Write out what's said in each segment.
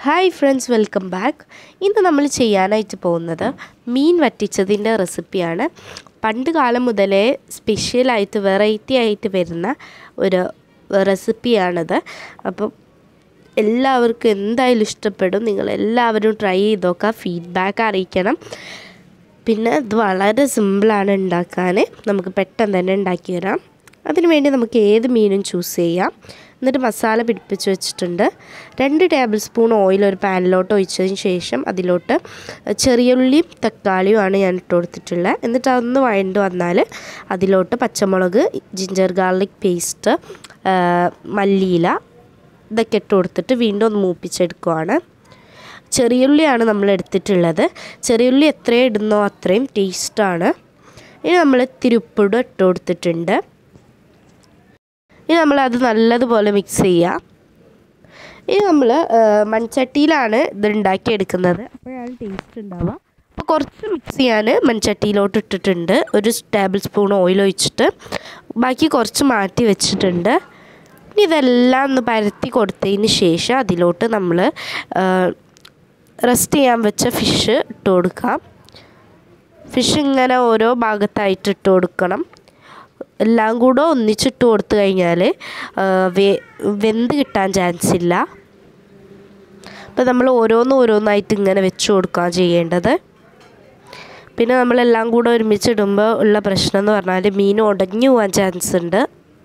hi friends welcome back ഇന്ന് നമ്മൾ ചെയ്യാനായിട്ട് പോകുന്നത് മീൻ വറ്റിച്ചതിൻ്റെ റെസിപ്പിയാണ് പണ്ട് കാലം മുതലേ സ്പെഷ്യലായിട്ട് വെറൈറ്റി ആയിട്ട് വരുന്ന ഒരു റെസിപ്പിയാണിത് അപ്പം എല്ലാവർക്കും എന്തായാലും ഇഷ്ടപ്പെടും നിങ്ങൾ എല്ലാവരും ട്രൈ ചെയ്ത് നോക്കുക ഫീഡ്ബാക്ക് അറിയിക്കണം പിന്നെ ഇത് വളരെ സിമ്പിളാണ് ഉണ്ടാക്കാൻ നമുക്ക് പെട്ടെന്ന് തന്നെ ഉണ്ടാക്കി തരാം അതിന് വേണ്ടി നമുക്ക് ഏത് മീനും ചൂസ് ചെയ്യാം എന്നിട്ട് മസാല പിടിപ്പിച്ച് വെച്ചിട്ടുണ്ട് രണ്ട് ടേബിൾ സ്പൂൺ ഓയിൽ ഒരു പാനിലോട്ട് ഒഴിച്ചതിന് ശേഷം അതിലോട്ട് ചെറിയുള്ളിയും തക്കാളിയുമാണ് ഞാൻ ഇട്ട് കൊടുത്തിട്ടുള്ളത് എന്നിട്ട് അതൊന്ന് വഴണ്ട് വന്നാൽ അതിലോട്ട് പച്ചമുളക് ജിഞ്ചർ ഗാർലിക് പേസ്റ്റ് മല്ലിയില ഇതൊക്കെ ഇട്ട് കൊടുത്തിട്ട് വീണ്ടും ഒന്ന് മൂപ്പിച്ചെടുക്കുവാണ് ചെറിയുള്ളിയാണ് നമ്മൾ എടുത്തിട്ടുള്ളത് ചെറിയുള്ളി എത്രയും ഇടുന്നോ അത്രയും ടേസ്റ്റാണ് ഇനി നമ്മൾ ഇത്തിരി ഉപ്പിടും ഇട്ട് കൊടുത്തിട്ടുണ്ട് ഇനി നമ്മളത് നല്ലതുപോലെ മിക്സ് ചെയ്യുക ഇനി നമ്മൾ മൺചട്ടിയിലാണ് ഇത് ഉണ്ടാക്കിയെടുക്കുന്നത് അപ്പോഴാണ് ടേസ്റ്റ് ഉണ്ടാവുക അപ്പോൾ കുറച്ച് മിക്സ് ചെയ്യാൻ മൺചട്ടിയിലോട്ട് ഇട്ടിട്ടുണ്ട് ഒരു ടേബിൾ സ്പൂൺ ഓയിൽ ഒഴിച്ചിട്ട് ബാക്കി കുറച്ച് മാറ്റി വെച്ചിട്ടുണ്ട് ഇനി ഇതെല്ലാം ഒന്ന് പരത്തി കൊടുത്തതിന് ശേഷം അതിലോട്ട് നമ്മൾ റെസ്റ്റ് ചെയ്യാൻ വെച്ച ഫിഷ് ഇട്ട് കൊടുക്കാം ഫിഷ് ഇങ്ങനെ ഓരോ ഭാഗത്തായിട്ട് ഇട്ട് കൊടുക്കണം എല്ലാം കൂടെ ഒന്നിച്ചിട്ട് കൊടുത്തു കഴിഞ്ഞാൽ വെ വെന്ത് കിട്ടാൻ ചാൻസ് ഇല്ല അപ്പോൾ നമ്മൾ ഓരോന്ന് ഓരോന്നായിട്ട് ഇങ്ങനെ വെച്ച് കൊടുക്കുകയാണ് ചെയ്യേണ്ടത് പിന്നെ നമ്മളെല്ലാം കൂടെ ഒരുമിച്ചിടുമ്പോൾ ഉള്ള പ്രശ്നം എന്ന് പറഞ്ഞാൽ മീൻ ഉടഞ്ഞു പോകാൻ ചാൻസ് ഉണ്ട്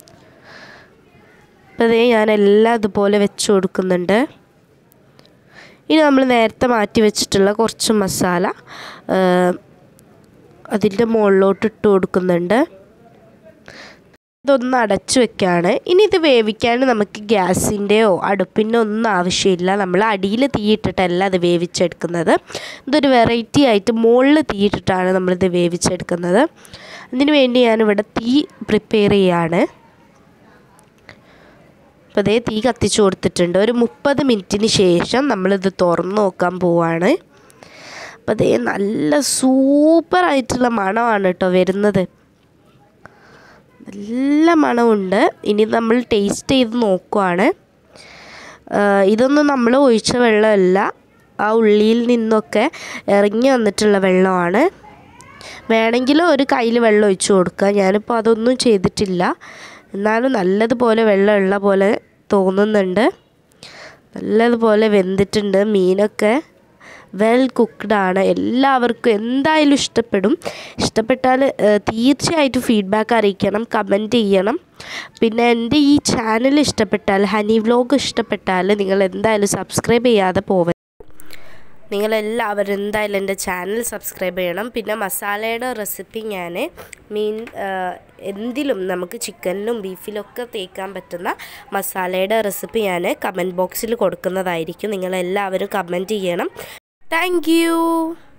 അപ്പോൾ അതേ ഞാൻ എല്ലാം ഇതുപോലെ വെച്ച് കൊടുക്കുന്നുണ്ട് ഇനി നമ്മൾ നേരത്തെ മാറ്റി വെച്ചിട്ടുള്ള കുറച്ച് മസാല അതിൻ്റെ മുകളിലോട്ട് ഇട്ട് കൊടുക്കുന്നുണ്ട് ഇതൊന്ന് അടച്ചു വെക്കുകയാണ് ഇനി ഇത് വേവിക്കാൻ നമുക്ക് ഗ്യാസിൻ്റെയോ അടുപ്പിൻ്റെ ഒന്നും ആവശ്യമില്ല നമ്മൾ അടിയിൽ തീയിട്ടിട്ടല്ല അത് വേവിച്ചെടുക്കുന്നത് ഇതൊരു വെറൈറ്റി ആയിട്ട് മുകളിൽ തീയിട്ടിട്ടാണ് നമ്മളിത് വേവിച്ചെടുക്കുന്നത് അതിന് വേണ്ടി ഞാനിവിടെ തീ പ്രിപ്പയർ ചെയ്യാണ് അപ്പോൾ അതേ തീ കത്തിച്ചു കൊടുത്തിട്ടുണ്ട് ഒരു മുപ്പത് മിനിറ്റിന് ശേഷം നമ്മളിത് തുറന്ന് നോക്കാൻ പോവാണ് അപ്പോൾ അതേ നല്ല സൂപ്പറായിട്ടുള്ള മണമാണ് കേട്ടോ വരുന്നത് നല്ല മണമുണ്ട് ഇനി നമ്മൾ ടേസ്റ്റ് ചെയ്ത് നോക്കുവാണ് ഇതൊന്നും നമ്മൾ ഒഴിച്ച വെള്ളമല്ല ആ ഉള്ളിയിൽ നിന്നൊക്കെ ഇറങ്ങി വന്നിട്ടുള്ള വെള്ളമാണ് വേണമെങ്കിൽ ഒരു കയ്യിൽ വെള്ളം ഒഴിച്ചു കൊടുക്കുക ഞാനിപ്പോൾ അതൊന്നും ചെയ്തിട്ടില്ല എന്നാലും നല്ലതുപോലെ വെള്ളമുള്ള പോലെ തോന്നുന്നുണ്ട് നല്ലതുപോലെ വെന്തിട്ടുണ്ട് മീനൊക്കെ വെൽ കുക്ക്ഡ് ആണ് എല്ലാവർക്കും എന്തായാലും ഇഷ്ടപ്പെടും ഇഷ്ടപ്പെട്ടാൽ തീർച്ചയായിട്ടും ഫീഡ്ബാക്ക് അറിയിക്കണം കമൻറ്റ് ചെയ്യണം പിന്നെ എൻ്റെ ഈ ചാനൽ ഇഷ്ടപ്പെട്ടാൽ ഹനി വ്ലോഗ് ഇഷ്ടപ്പെട്ടാൽ നിങ്ങൾ എന്തായാലും സബ്സ്ക്രൈബ് ചെയ്യാതെ പോവരുത് നിങ്ങളെല്ലാവരും എന്തായാലും എൻ്റെ ചാനൽ സബ്സ്ക്രൈബ് ചെയ്യണം പിന്നെ മസാലയുടെ റെസിപ്പി ഞാൻ മീൻ എന്തിലും നമുക്ക് ചിക്കനിലും ബീഫിലൊക്കെ തേക്കാൻ പറ്റുന്ന മസാലയുടെ റെസിപ്പി ഞാൻ കമൻറ്റ് ബോക്സിൽ കൊടുക്കുന്നതായിരിക്കും നിങ്ങളെല്ലാവരും കമൻറ്റ് ചെയ്യണം താങ്ക്